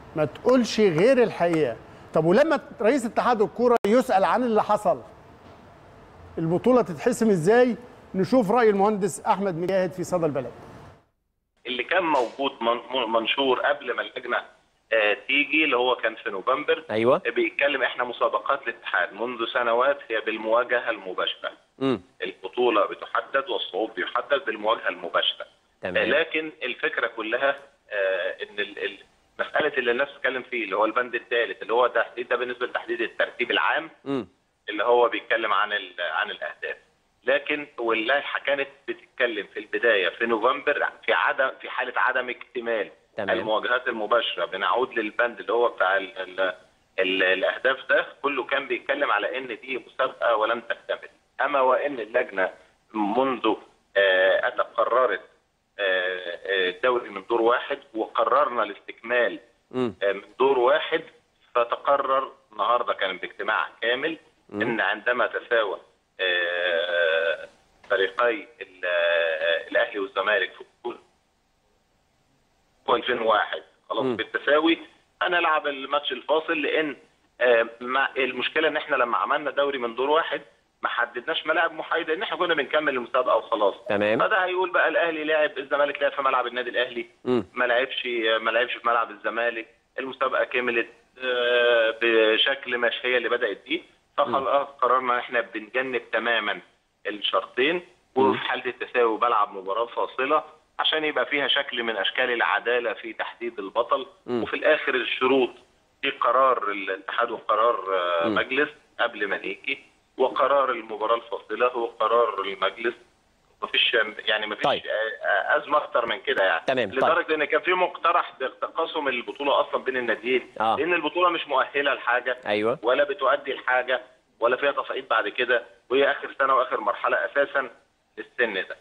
ما تقولش غير الحقيقه طب ولما رئيس اتحاد الكوره يسال عن اللي حصل البطوله تتحسم ازاي نشوف راي المهندس احمد مجاهد في صدى البلد اللي كان موجود من- منشور قبل ما اللجنه آه، تيجي اللي هو كان في نوفمبر ايوه بيتكلم احنا مسابقات الاتحاد منذ سنوات هي بالمواجهه المباشره امم البطوله بتحدد والصعود بيحدد بالمواجهه المباشره تمام لكن الفكره كلها آه، ان ال- ال- مساله اللي الناس بتتكلم فيه اللي هو البند الثالث اللي هو تحديد ده بالنسبه لتحديد الترتيب العام امم اللي هو بيتكلم عن ال- عن الاهداف لكن واللائحه كانت بتتكلم في البدايه في نوفمبر في عدم في حاله عدم اكتمال تمام. المواجهات المباشره بنعود للبند اللي هو بتاع ال ال ال الاهداف ده كله كان بيتكلم على ان دي مسابقه ولن تكتمل اما وان اللجنه منذ آه، اتى قررت آه، آه، الدوري من دور واحد وقررنا الاستكمال امم آه، من دور واحد فتقرر النهارده كان باجتماع كامل ان عندما تساوى آه، فريقي ال- آه، الاهلي والزمالك في بطوله 2001 خلاص مم. بالتساوي هنلعب الماتش الفاصل لان آه، مع المشكله ان احنا لما عملنا دوري من دور واحد ما حددناش ملاعب محايده ان احنا كنا بنكمل المسابقه وخلاص تمام فده هيقول بقى الاهلي لعب الزمالك لعب في ملعب النادي الاهلي امم ما لعبش ما لعبش في ملعب الزمالك المسابقه كملت آه، بشكل مش هي اللي بدات دي فخلاص قررنا ان احنا بنجنب تماما الشرطين وفي حاله التساوي بلعب مباراه فاصله عشان يبقى فيها شكل من اشكال العداله في تحديد البطل مم. وفي الاخر الشروط في قرار الاتحاد وقرار آه، مم. مجلس قبل ما نيجي وقرار المباراه الفاصله هو قرار المجلس مفيش يعني مفيش طيب. آه، آه، ازمه اكتر من كده يعني تمام، طيب. لدرجه ان كان في مقترح تقاسم البطوله اصلا بين الناديين آه. لان البطوله مش مؤهله لحاجه ايوه ولا بتؤدي لحاجه ولا فيها تصعيد بعد كده وهي اخر سنه واخر مرحله اساسا للسن ده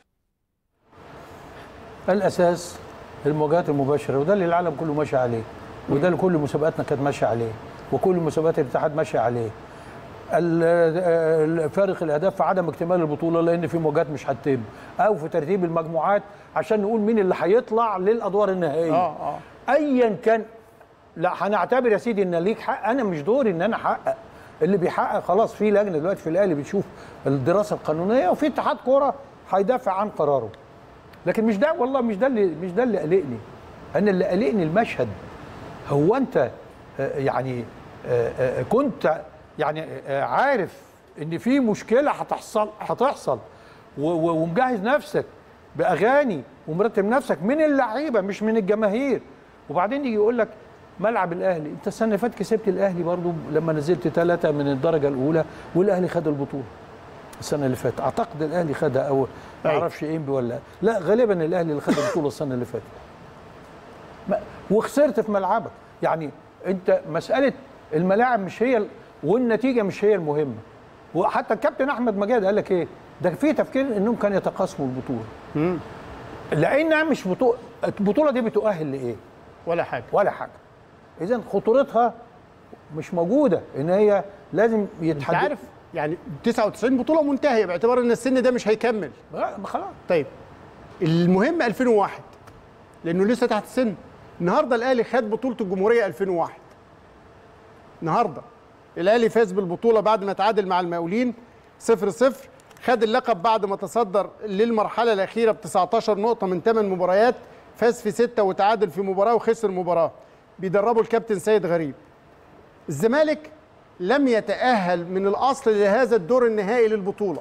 الاساس المواجهات المباشره وده اللي العالم كله ماشي عليه وده اللي كل مسابقاتنا كانت ماشيه عليه وكل مسابقات الاتحاد ماشيه عليه ال- ال- فارق الاهداف في عدم اكتمال البطوله لان في مواجهات مش هتتم او في ترتيب المجموعات عشان نقول مين اللي هيطلع للادوار النهائيه اه اه ايا كان لا هنعتبر يا سيدي ان ليك حق انا مش دوري ان انا احقق اللي بيحقق خلاص في لجنه دلوقتي في الاهلي بتشوف الدراسه القانونيه وفي اتحاد كوره هيدافع عن قراره لكن مش ده والله مش ده اللي مش ده اللي قلقني انا اللي قلقني المشهد هو انت آه، يعني آه، آه، كنت يعني آه، عارف ان في مشكله هتحصل هتحصل و- و- ومجهز نفسك باغاني ومرتب نفسك من اللعيبه مش من الجماهير وبعدين يجي يقول لك ملعب الاهلي انت السنه اللي فاتت كسبت الاهلي برضو لما نزلت ثلاثه من الدرجه الاولى والاهلي خد البطوله السنه اللي فاتت اعتقد الاهلي خدها او ما أيوة. اعرفش انبي ولا لا غالبا الاهلي اللي خد البطوله السنه اللي فاتت ما- وخسرت في ملعبك يعني انت مساله الملاعب مش هي ال- والنتيجه مش هي المهمه وحتى الكابتن احمد مجاد قال لك ايه ده في تفكير انهم كانوا يتقاسموا البطوله مم. لانها مش بطوله البطوله دي بتؤهل لايه ولا حاجه ولا حاجه اذا خطورتها مش موجوده ان هي لازم انت يتحدد عارف يعني 99 بطوله منتهيه باعتبار ان السن ده مش هيكمل آه، خلاص طيب المهم 2001 لانه لسه تحت السن النهارده الاهلي خد بطوله الجمهوريه 2001 النهارده الاهلي فاز بالبطوله بعد ما تعادل مع المقاولين 0 0 خد اللقب بعد ما تصدر للمرحله الاخيره ب 19 نقطه من 8 مباريات فاز في 6 وتعادل في مباراه وخسر مباراه بيدربه الكابتن سيد غريب الزمالك لم يتأهل من الأصل لهذا الدور النهائي للبطولة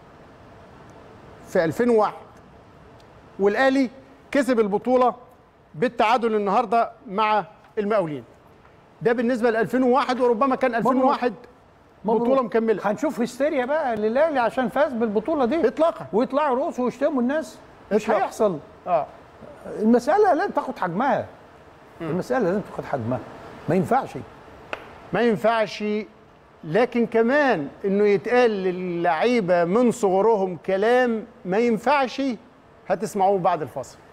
في 2001 والأهلي كسب البطولة بالتعادل النهاردة مع المقاولين ده بالنسبة ل 2001 وربما كان 2001 مبروك. بطولة مكملة هنشوف هستيريا بقى للاهلي عشان فاز بالبطوله دي إطلاقا ويطلعوا رؤوس ويشتموا الناس مش إطلاقا. هيحصل اه المساله لازم تاخد حجمها المساله لازم تاخد حجمها ما ينفعش ما ينفعش لكن كمان انه يتقال للعيبه من صغرهم كلام ما ينفعش هتسمعوه بعد الفاصل